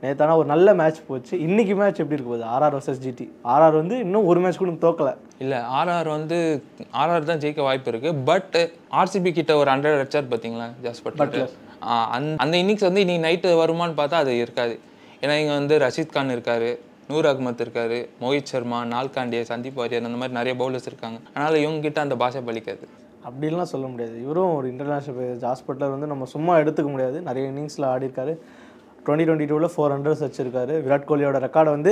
நேத்தானா ஒரு நல்ல மேட்ச் போச்சு இன்னைக்கு மேட்ச் எப்படி இருக்க போகுது ஆர்ஆர் வர்சஸ் ஜிடி ஆர்ஆர் வந்து இன்னும் ஒரு மேட்ச் கூட தோக்கல இல்லை ஆர்ஆர் வந்து ஆர்ஆர் தான் ஜெயிக்க வாய்ப்பு இருக்கு பட் ஆர்சிபி கிட்ட ஒரு ஹண்ட்ரட் அடிச்சார் பார்த்தீங்களா ஜாஸ்பட் அந்த அந்த இன்னிங்ஸ் வந்து இன்னைக்கு நைட்டு வருமான்னு பார்த்தா அது இருக்காது ஏன்னா இங்கே வந்து ரஷீத் கான் இருக்காரு நூர் அகமத் இருக்காரு மோஹித் சர்மா நால்காண்டியே சந்தீப் வாரியர் அந்த மாதிரி நிறைய பவுலர்ஸ் இருக்காங்க அதனால இவங்க கிட்ட அந்த பாஷை பலிக்காது அப்படின்லாம் சொல்ல முடியாது இவரும் ஒரு இன்டர்நேஷனல் பிளேயர் ஜாஸ்பட்லர் வந்து நம்ம சும்மா எடுத்துக்க முடியாது நிறைய இன்னிங்ஸில் ஆடி இருக்காரு டுவெண்ட்டி டுவெண்ட்டி டூவில் ஃபோர் ஹண்ட்ரட்ஸ் வச்சிருக்காரு விராட் கோலியோட ரெக்கார்டை வந்து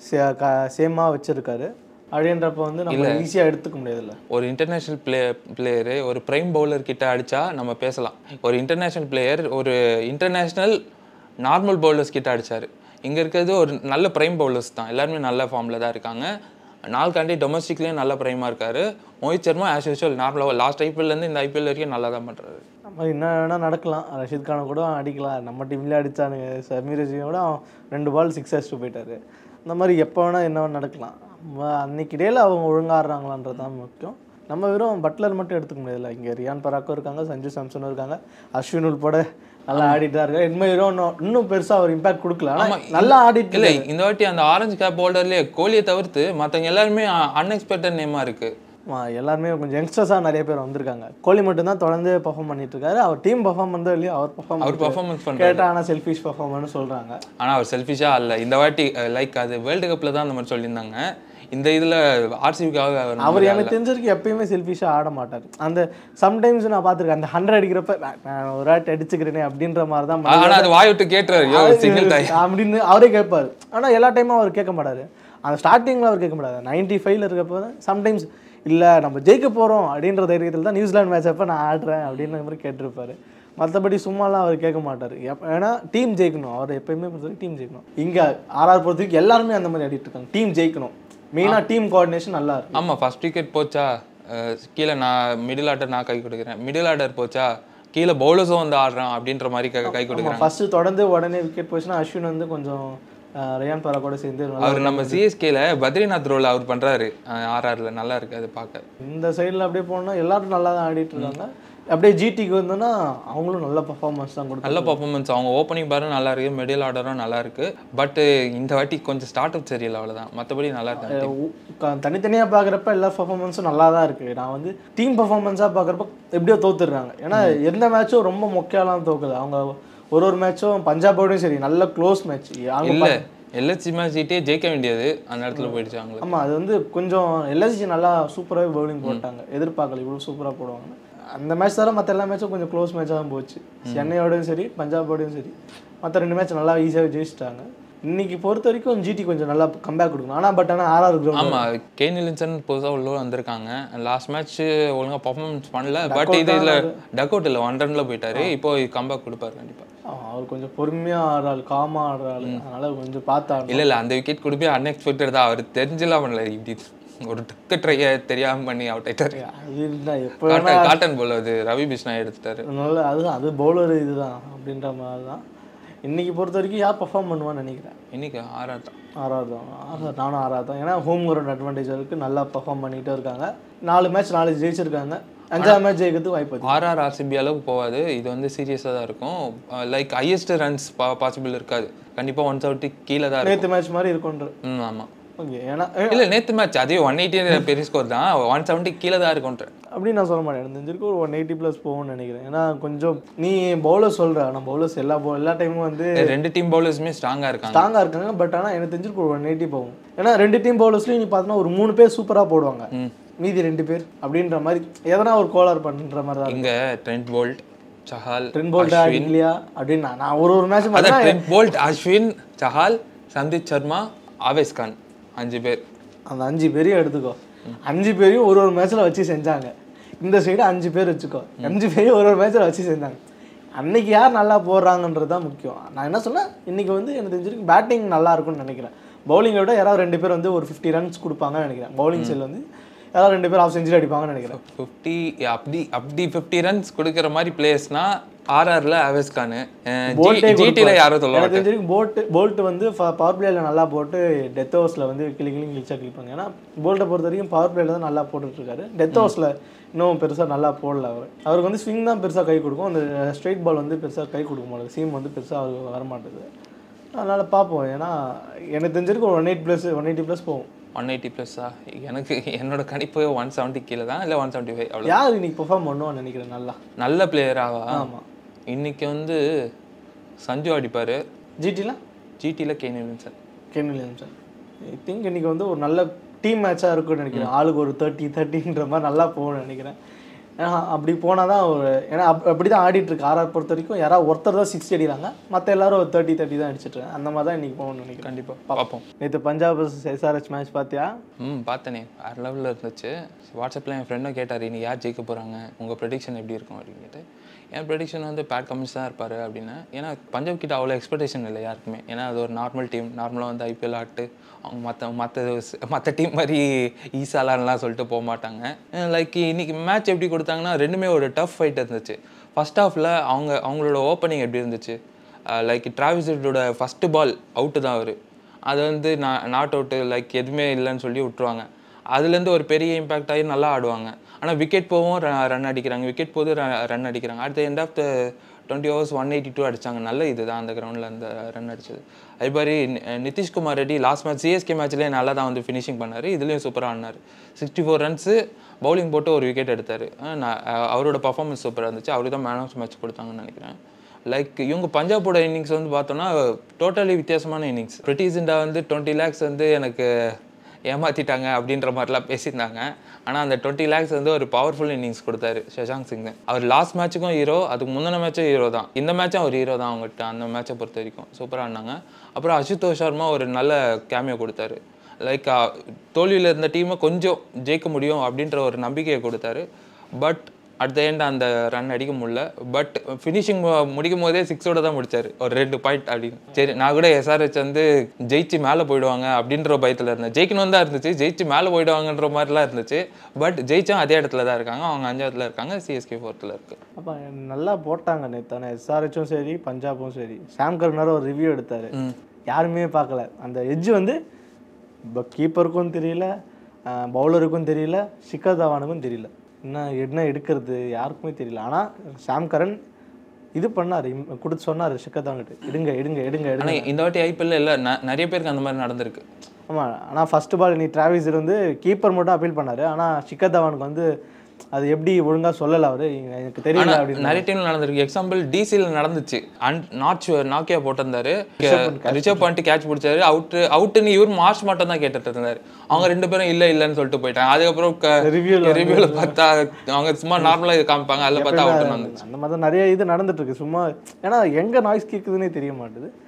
சேமாக வச்சிருக்காரு அப்படின்றப்ப வந்து நம்ம ஈஸியாக எடுத்துக்க முடியாதுல்ல ஒரு இன்டர்நேஷ்னல் பிளே பிளேயரு ஒரு பிரைம் பவுலர் கிட்ட அடிச்சா நம்ம பேசலாம் ஒரு இன்டர்நேஷ்னல் பிளேயர் ஒரு இன்டர்நேஷ்னல் நார்மல் பவுலர்ஸ் கிட்ட அடிச்சாரு இங்கே இருக்கிறது ஒரு நல்ல பிரைம் பவுலர்ஸ் தான் எல்லாருமே நல்ல ஃபார்மில் தான் இருக்காங்க நால்காண்டி டொமஸ்டிக்லேயும் நல்ல பிரைமாக இருக்காரு மோஹித் சர்மா ஆஸ் யூஸ்வல் நார்மலாக லாஸ்ட் ஐபிஎல்லேருந்து இந்த ஐபிஎல் வரைக்கும் நல்லா தான் பண்ணுறாரு நம்ம என்ன வேணால் நடக்கலாம் ரஷீத் கானை கூட அடிக்கலாம் நம்ம டீம்லேயே அடித்தானுங்க சமீர் ரஜினியோட அவன் ரெண்டு பால் சிக்ஸ் அடிச்சுட்டு போயிட்டாரு இந்த மாதிரி எப்போ வேணால் என்ன வேணா நடக்கலாம் நம்ம அன்னைக்கு இடையில அவங்க ஒழுங்கா ஆடுறாங்களான்றது தான் முக்கியம் நம்ம வெறும் பட்லர் மட்டும் எடுத்துக்க முடியாதுல்ல இங்கே ரியான் பராக்கும் இருக்காங்க சஞ்சு சாம்சனும் இருக்காங்க அஸ்வின் உள்பட நல்லா ஆடிட்டு தான் இருக்காரு இனிமேல் வெறும் இன்னும் இன்னும் பெருசாக ஒரு இம்பாக்ட் கொடுக்கல ஆனால் நல்லா ஆடிட்டு இல்லை இந்த வாட்டி அந்த ஆரஞ்சு கேப் ஹோல்டர்லேயே கோலியை தவிர்த்து மற்றவங்க எல்லாருமே அன்எக்ஸ்பெக்டட் நேமாக இருக்குது ஆமா, எல்லாருமே கொஞ்சம் யங்ஸ்டர்ஸாக நிறைய பேர் வந்திருக்காங்க கோலி மட்டும்தான் தொடர்ந்து பெர்ஃபார்ம் பண்ணிட்டு இருக்காரு அவர் டீம் பெர்ஃபார்ம் பண்ணதோ இல்லையோ அவர் பெர்ஃபார்ம் அவர் பர்ஃபார்மன்ஸ் பண்ணுறாரு கேட்டால் ஆனால் செல்ஃபிஷ் பெர்ஃபார்மர்னு சொல்கிறாங்க ஆனால் அவர் செல்ஃபிஷாக அல்ல இந்த வாட்டி லைக் அது வேர்ல்டு கப்பில் தான் அந்த மாதிரி சொல்லியிருந்தாங்க இந்த இதில் ஆர்சிபிக்காக அவர் எனக்கு தெரிஞ்சிருக்கு எப்பயுமே செல்ஃபிஷாக ஆட மாட்டார் அந்த சம்டைம்ஸ் நான் பார்த்துருக்கேன் அந்த ஹண்ட்ரட் அடிக்கிறப்ப நான் நான் ஒரு ஆட் அடிச்சுக்கிறேனே அப்படின்ற மாதிரி தான் ஆனால் அது வாய் விட்டு கேட்டுறாரு யோ சிங்கிள் டாய் அப்படின்னு அவரே கேட்பாரு ஆனால் எல்லா டைமும் அவர் கேட்க மாட்டாரு அந்த ஸ்டார்டிங்கில் அவர் கேட்க மாட்டாரு நைன்டி ஃபைவ்ல இருக்கப்போ சம்டைம்ஸ் இல்லை நம்ம ஜெயிக்க போகிறோம் அப்படின்ற தைரியத்தில் தான் நியூசிலாந்து மேட்ச் அப்போ நான் ஆடுறேன் அப்படின்ற மாதிரி கேட்டிருப்பாரு மற்றபடி சும்மாலாம் அவர் கேட்க மாட்டார் எப் ஏன்னா டீம் ஜெயிக்கணும் அவர் எப்பயுமே பொறுத்த வரைக்கும் டீம் ஜெயிக்கணும் இங்கே ஆர்ஆர் பொறுத்த வரைக்கும் எல்லாருமே அந்த மாதிரி ஆடிட்டு இருக்காங்க டீம் ஜெயிக்கணும் மெயினாக டீம் கோஆர்டினேஷன் நல்லா இருக்கு ஆமாம் ஃபர்ஸ்ட் விக்கெட் போச்சா அஹ் கீழே நான் மிடில் ஆர்டர் நான் கை கொடுக்குறேன் மிடில் ஆர்டர் போச்சா கீழே பவுலர்ஸும் வந்து ஆடுறான் அப்படின்ற மாதிரி கை கை கொடுக்குறாங்க ஃபர்ஸ்ட் தொடர்ந்து உடனே விக்கெட் போச்சுன்னா அஸ்வின் வந்து கொஞ்சம் அஹ், ரயான் பரா கூட சேர்ந்து நல்லா அவர் நம்ம சிஎஸ்கேல பத்ரிநாத் ரோல் அவர் பண்றாரு ஆர்ஆர்ல நல்லா இருக்கு அது பார்க்க இந்த சைடில் அப்படியே போனால் எல்லாரும் நல்லா தான் ஆடிட்டு இருக்காங்க அப்படியே ஜிடிக்கு வந்தோன்னா அவங்களும் நல்ல பர்ஃபார்மன்ஸ் தான் கொடுத்தாங்க நல்ல பர்ஃபார்மன்ஸ் அவங்க ஓப்பனிங் பாரும் நல்லா இருக்கு மிடில் ஆர்டரும் நல்லா இருக்கு பட் இந்த வாட்டி கொஞ்சம் ஸ்டார்ட் அப் சரியில்லை அவ்வளவுதான் மற்றபடி நல்லா இருக்கு உ- க- தனித்தனியா பார்க்குறப்ப எல்லா பர்ஃபார்மன்ஸும் நல்லா தான் இருக்கு நான் வந்து டீம் பர்ஃபார்மன்ஸாக பார்க்குறப்ப எப்படியோ தோத்துடுறாங்க ஏன்னா எந்த மேட்சும் ரொம்ப மொக்கையாலாம் தோக்குது அவங்க ஒரு ஒரு மேட்சும் பஞ்சாபோடையும் சரி நல்ல க்ளோஸ் மேட்ச் இல்ல எல்எஸ்சி மேட்ச் சீட்டே ஜெயிக்க வேண்டியது அந்த இடத்துல போயிடுச்சு அவங்களுக்கு ஆமா அது வந்து கொஞ்சம் எல்எஸ்ஜி நல்லா சூப்பராகவே பவுலிங் போட்டாங்க எதிர்பார்க்கல இவ்வளோ சூப்பரா போடுவாங்க அந்த மேட்ச் தவிர மற்ற எல்லா மேட்சும் கொஞ்சம் க்ளோஸ் மேட்சாக தான் போச்சு சென்னையோடையும் சரி பஞ்சாபோடையும் சரி மற்ற ரெண்டு மேட்ச் நல்லா ஈஸியாக ஜெயிச்சிட்டாங்க இன்னைக்கு பொறுத்த வரைக்கும் ஜிடி கொஞ்சம் நல்லா கம்பேக் கொடுக்கணும் ஆனா பட் ஆனால் ஆர்ஆர் கிரௌண்ட் ஆமா கேன் வில்லியன்சன் புதுசா உள்ள வந்திருக்காங்க லாஸ்ட் மேட்ச் ஒழுங்கா பர்ஃபார்மன்ஸ் பண்ணல பட் இது இதுல டக் அவுட் இல்ல ஒன் ரன்ல போயிட்டாரு இப்போ கம்பேக் கொடுப்பாரு கண்டிப்பா அவர் கொஞ்சம் பொறுமையா ஆடுறாள் காமா ஆடுறாள் அதனால கொஞ்சம் பார்த்து ஆடணும் இல்ல இல்ல அந்த விக்கெட் கொடுப்பே அன்எக்ஸ்பெக்டட் தான் அவர் தெரிஞ்செல்லாம் பண்ணல இப்படி ஒரு டக்கு ட்ரைய தெரியாம பண்ணி அவுட் ஆயிட்டாரு அது இல்லை எப்போ காட்டன் காட்டன் போல அது ரவி பிஷ்ணா எடுத்துட்டாரு நல்ல அதுதான் அது பவுலர் இதுதான் அப்படின்ற மாதிரி தான் இன்னைக்கு பொறுத்த வரைக்கும் யார் பர்ஃபார்ம் பண்ணுவான்னு நினைக்கிறேன் இன்னைக்கு ஆறார் தான் ஆறாவது தான் ஆறாவது நானும் ஆறாவது தான் ஏன்னா ஹோம் கிரவுண்ட் அட்வான்டேஜ் இருக்கு நல்லா பர்ஃபார்ம் பண்ணிகிட்டே இருக்காங்க நாலு மேட்ச் நாலு ஜெயிச்சிருக்காங்க அஞ்சாவது மேட்ச் ஜெயிக்கிறதுக்கு வாய்ப்பு அதிகம். ஆர்ஆர் ஆர்சிபி அளவுக்கு போகாது இது வந்து சீரியஸாக தான் இருக்கும் லைக் ஹையஸ்ட் ரன்ஸ் பா பாசிபிள் இருக்காது கண்டிப்பா ஒன் செவன்ட்டி கீழே தான் இருக்கும் நேத்து மேட்ச் மாதிரி இருக்குன்ற ம் ஆமா ஓகே ஏன்னா இல்ல நேத்து மேட்ச் அதே ஒன் எயிட்டி பெரிய ஸ்கோர் தான் ஒன் செவன்ட்டி கீழே தான் இருக்கும்ன்ற அப்படி நான் சொல்ல மாட்டேன் எனக்கு தெரிஞ்சிருக்கு ஒரு ஒன் எயிட்டி ப்ளஸ் போகும்னு நினைக்கிறேன் ஏன்னா கொஞ்சம் நீ பவுலர் சொல்ற ஆனால் பவுலர்ஸ் எல்லா ball- எல்லா டைமும் வந்து ரெண்டு டீம் பவுலர்ஸுமே ஸ்ட்ராங்கா இருக்காங்க ஸ்ட்ராங்காக இருக்காங்க பட் ஆனால் எனக்கு தெரிஞ்சிருக்கு ஒரு ஒன் எயிட்டி போகும் ஏன்னா ரெண்டு டீம் பவுலர்ஸ்லையும் நீ பார்த்தோன்னா ஒரு மூணு பேர் சூப்பராக போடுவாங்க மீதி ரெண்டு பேர் அப்படின்ற மாதிரி எதனா ஒரு கோளாறு பண்ணுற மாதிரி தான் இங்க ட்ரெண்ட் போல்ட் சஹால் ட்ரென் போல்டா இல்லையா அப்படின்னு நான் நான் ஒரு ஒரு மேட்ச் அதான் ட்ரெண்ட் போல்ட் அஸ்வின் சஹால் சந்தீப் சர்மா ஆவேஸ் கான் அஞ்சு பேர் அந்த அஞ்சு பேரையும் எடுத்துக்கோ அஞ்சு பேரையும் ஒரு ஒரு மேட்ச்சில் வச்சு செஞ்சாங்க இந்த சைடு அஞ்சு பேர் வச்சுக்கோ அஞ்சு பேரையும் ஒரு ஒரு மேட்ச்சில் வச்சு செஞ்சாங்க அன்னைக்கு யார் நல்லா போடுறாங்கன்றது தான் முக்கியம் நான் என்ன சொன்னேன் இன்னைக்கு வந்து எனக்கு தெரிஞ்சிருக்கு பேட்டிங் நல்லா இருக்கும்னு நினைக்கிறேன் பவுலிங்கை விட யாராவது ரெண்டு பேர் வந்து ஒரு ஃபிஃப்டி ரன்ஸ் கொடுப்பாங்கன்னு நினைக்கிறேன் பவுலிங் சைடில் வந்து யாராவது ரெண்டு பேர் ஆஃப் செஞ்சுரி அடிப்பாங்கன்னு நினைக்கிறேன் ஃபிஃப்டி அப்படி அப்படி ஃபிஃப்டி ரன்ஸ் கொடுக்குற மாதிரி பிளேயர்ஸ்னா ஆர்ஆர்ல ஆவேஸ் கானு போல்ட்டே ஜிடியில் யாரும் சொல்ல எனக்கு தெரிஞ்சிருக்கு போல்ட் போல்ட் வந்து பவர் பிளேல நல்லா போட்டு டெத் ஓவர்ஸில் வந்து கிளி கிளி கிழிச்சா கிழிப்பாங்க ஏன்னா போல்ட்டை பொறுத்த வரைக்கும் பவர் பிளேல தான் நல்லா போட்டுட்டு இருக்காரு டெத் ஓவர்ஸில் இன்னும் பெருசாக நல்லா போடல அவர் அவருக்கு வந்து ஸ்விங் தான் பெருசாக கை கொடுக்கும் அந்த ஸ்ட்ரைட் பால் வந்து பெருசாக கை கொடுக்க மாட்டேங்குது சீம் வந்து பெருசாக அவருக்கு வர மாட்டேங்குது அதனால் பார்ப்போம் ஏன்னா எனக்கு தெரிஞ்சிருக்கு one eight plus one eighty plus போகும் ஒன் எயிட்டி ப்ளஸ்ஸா எனக்கு என்னோட கணிப்பு ஒன் செவன்ட்டி கீழே தான் இல்லை ஒன் செவன்ட்டி ஃபைவ் அவ்வளோ யார் இன்னைக்கு பெர்ஃபார்ம் பண்ணுவான்னு நினைக்கிறேன் நல்லா நல்ல பிளேயராவா ஆமாம் இன்னைக்கு வந்து சஞ்சு அடிப்பார் ஜிடிலாம் ஜிடியில் Kane Williamson Kane Williamson I think இன்னைக்கு வந்து ஒரு நல்ல டீம் மேட்சாக இருக்கும்னு நினைக்கிறேன் ஆளுக்கு ஒரு தேர்ட்டி தேர்ட்டின்ற மாதிரி நல்லா போகும்னு நினைக்கிறேன் ஏன்னா அப்படி போனால் தான் ஒரு ஏன்னா அப் அப்படி தான் ஆடிட்டு இருக்கு ஆர்ஆர் பொறுத்த வரைக்கும் யாராவது ஒருத்தர் தான் சிக்ஸ்டி அடிக்கிறாங்க மற்ற எல்லாரும் ஒரு தேர்ட்டி தேர்ட்டி தான் அடிச்சிட்டு இருக்காங்க. அந்த மாதிரி தான் இன்னைக்கு போகணும்னு நினைக்கிறேன் கண்டிப்பாக பார்ப்போம் நேற்று பஞ்சாப் எஸ்ஆர்ஹெச் மேட்ச் பார்த்தியா ம் பார்த்தனே வேறு லெவலில் இருந்துச்சு வாட்ஸ்அப்பில் என் ஃப்ரெண்டும் கேட்டார் நீ யார் ஜெயிக்க போகிறாங்க உங்கள் ப்ரெடிக்ஷன் எப்படி இருக்கும் அப்படின்னு கேட்டு என் ப்ரெடிக்ஷன் வந்து பேட் கமின்ஸ் தான் இருப்பார் அப்படின்னு ஏன்னா பஞ்சாப் கிட்ட அவ்வளோ எக்ஸ்பெக்டேஷன் இல்லை யாருக்குமே ஏன்னா அது ஒரு நார்மல் டீம் நார்மலாக வந்து ஐபிஎல் ஆட்டு அவங்க மற்ற மற்ற மற்ற டீம் மாதிரி ஈஸாலான்லாம் சொல்லிட்டு போக மாட்டாங்க லைக் இன்னைக்கு மேட்ச் எப்படி கொடுத்தாங்கன்னா ரெண்டுமே ஒரு டஃப் ஃபைட் இருந்துச்சு ஃபர்ஸ்ட் ஹாஃபில் அவங்க அவங்களோட ஓப்பனிங் எப்படி இருந்துச்சு லைக் டிராவிஸோட ஃபஸ்ட்டு பால் அவுட்டு தான் அவர் அது வந்து நான் நாட் அவுட்டு லைக் எதுவுமே இல்லைன்னு சொல்லி விட்ருவாங்க அதுலேருந்து ஒரு பெரிய இம்பாக்ட் ஆகி நல்லா ஆடுவாங்க ஆனால் விக்கெட் போகவும் ரன் அடிக்கிறாங்க விக்கெட் போது ரன் அடிக்கிறாங்க அடுத்த end of the twenty overs one eighty two அடிச்சாங்க நல்ல இதுதான் அந்த கிரவுண்டில் அந்த ரன் அடிச்சது அதே மாதிரி நி- Nitish Kumar Reddy last match CSK மேட்ச்லேயே நல்லா தான் வந்து ஃபினிஷிங் பண்ணார் இதுலேயும் சூப்பராக ஆடினார் சிக்ஸ்டி ஃபோர் ரன்ஸு பவுலிங் போட்டு ஒரு விக்கெட் எடுத்தார் அவரோட பர்ஃபார்மன்ஸ் சூப்பராக இருந்துச்சு அவருக்கு தான் மேன் ஆஃப் மேட்ச் கொடுத்தாங்கன்னு நினைக்கிறேன் லைக் இவங்க பஞ்சாபோட இன்னிங்ஸ் வந்து பார்த்தோன்னா டோட்டலி வித்தியாசமான இன்னிங்ஸ் பிரிட்டிஷிண்டா வந்து டுவெண்ட்டி லேக்ஸ் வந்து எனக்கு ஏமாத்திட்டாங்க அப்படின்ற மாதிரிலாம் பேசியிருந்தாங்க ஆனால் அந்த டுவெண்ட்டி லேக்ஸ் வந்து ஒரு பவர்ஃபுல் இன்னிங்ஸ் கொடுத்தாரு சஷாங்க் சிங் அவர் லாஸ்ட் மேட்ச்சுக்கும் ஹீரோ அதுக்கு முந்தின மேட்சும் ஹீரோ தான் இந்த மேட்சும் அவர் ஹீரோ தான் அவங்ககிட்ட அந்த மேட்சை பொறுத்த வரைக்கும் சூப்பராக ஆடினாங்க அப்புறம் அசுதோஷ் சர்மா ஒரு நல்ல கேமியோ கொடுத்தாரு லைக் தோல்வியில் இருந்த டீமை கொஞ்சம் ஜெயிக்க முடியும் அப்படின்ற ஒரு நம்பிக்கையை கொடுத்தாரு பட் அட் த எண்ட் அந்த ரன் அடிக்க முடியல பட் ஃபினிஷிங் முடிக்கும் போதே சிக்ஸோட தான் முடிச்சாரு ஒரு ரெண்டு பாயிண்ட் அப்படின்னு சரி நான் கூட எஸ்ஆர்ஹெச் வந்து ஜெயிச்சு மேலே போயிடுவாங்க அப்படின்ற பயத்தில் இருந்தேன் ஜெயிக்கணும் தான் இருந்துச்சு ஜெயிச்சு மேலே போயிடுவாங்கன்ற மாதிரிலாம் இருந்துச்சு பட் ஜெயிச்சும் அதே இடத்துல தான் இருக்காங்க அவங்க அஞ்சாவதுல இருக்காங்க சிஎஸ்கே ஃபோர்த்தில் இருக்கு அப்போ நல்லா போட்டாங்க நேற்று ஆனால் எஸ்ஆர்ஹெச்சும் சரி பஞ்சாபும் சரி சாம் கர்னர் ஒரு ரிவ்யூ எடுத்தார் யாருமே பார்க்கல அந்த எட்ஜ் வந்து இப்போ கீப்பருக்கும் தெரியல பவுலருக்கும் தெரியல ஷிகர் தவானுக்கும் தெரியல என்ன என்ன எடுக்கிறது யாருக்குமே தெரியல ஆனால் சாம் கரன் இது பண்ணார் கொடுத்து சொன்னார் ஷிகர் தவான்கிட்ட எடுங்க எடுங்க எடுங்க எடுங்க ஆனால் இந்த வாட்டி ஐபிஎல்ல இல்லை ந- நிறைய பேருக்கு அந்த மாதிரி நடந்திருக்கு ஆமாம் ஆனால் ஃபர்ஸ்ட் பால் நீ டிராவிஸ் வந்து கீப்பர் மட்டும் அப்பீல் பண்ணார் ஆனால் ஷிகர் தவானுக்கு வந்து அது எப்படி ஒழுங்காக சொல்லலை அவர் எனக்கு தெரியல அப்படின்னு நிறைய டீம்ல நடந்திருக்கு எக்ஸாம்பிள் டிசியில் நடந்துச்சு அண்ட் நாட் ஷுவர் நாக்கியா போட்டிருந்தாரு ரிஷப் பண்ணிட்டு கேட்ச் பிடிச்சாரு அவுட்டு அவுட்டுன்னு இவர் மார்ச் மட்டும் தான் கேட்டுட்டு இருந்தாரு அவங்க ரெண்டு பேரும் இல்ல இல்லைன்னு சொல்லிட்டு போயிட்டாங்க அதுக்கப்புறம் Review-ல ரிவ்யூல பார்த்தா அவங்க சும்மா நார்மலா இது காமிப்பாங்க அதில் பார்த்தா அவுட்டுன்னு வந்துச்சு அந்த மாதிரி தான் நிறைய இது நடந்துட்டு இருக்கு சும்மா ஏன்னா எங்க நாய்ஸ் கேட்குதுன்னே தெரிய மாட்டுது